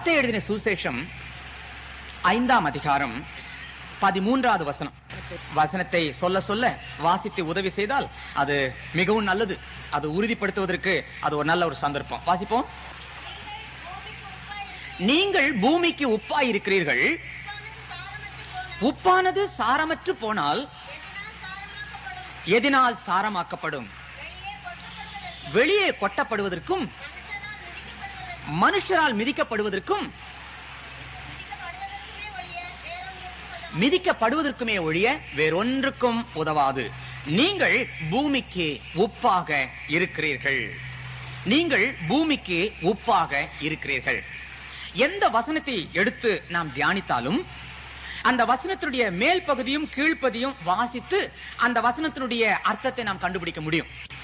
மத்தேயு எழுதின சுசேஷம் ஐந்தாம் அதிகாரம் பதிமூன்றாவது வசனம் வசனத்தை சொல்ல சொல்ல வாசித்து உதவி செய்தால் அது மிகவும் நல்லது அது உறுதிப்படுத்துவதற்கு அது ஒரு நல்ல ஒரு சந்தர்ப்பம் வாசிப்போம் நீங்கள் பூமிக்கு உப்பாய் இருக்கிறீர்கள் உப்பானது சாரமற்று போனால் எதினால் சாரமாக்கப்படும் வெளியே கொட்டப்படுவதற்கும் மனுஷரால் மிதிக்கப்படுவதற்கும் மிதிக்கப்படுவதற்குமே ஒழிய வேறொன்றுக்கும் உதவாது நீங்கள் பூமிக்கு உப்பாக இருக்கிறீர்கள் நீங்கள் பூமிக்கு உப்பாக இருக்கிறீர்கள் எந்த வசனத்தை எடுத்து நாம் தியானித்தாலும் அந்த வசனத்தினுடைய மேல் பகுதியும் கீழ்ப்பகுதியும் வாசித்து அந்த வசனத்தினுடைய அர்த்தத்தை நாம் கண்டுபிடிக்க முடியும்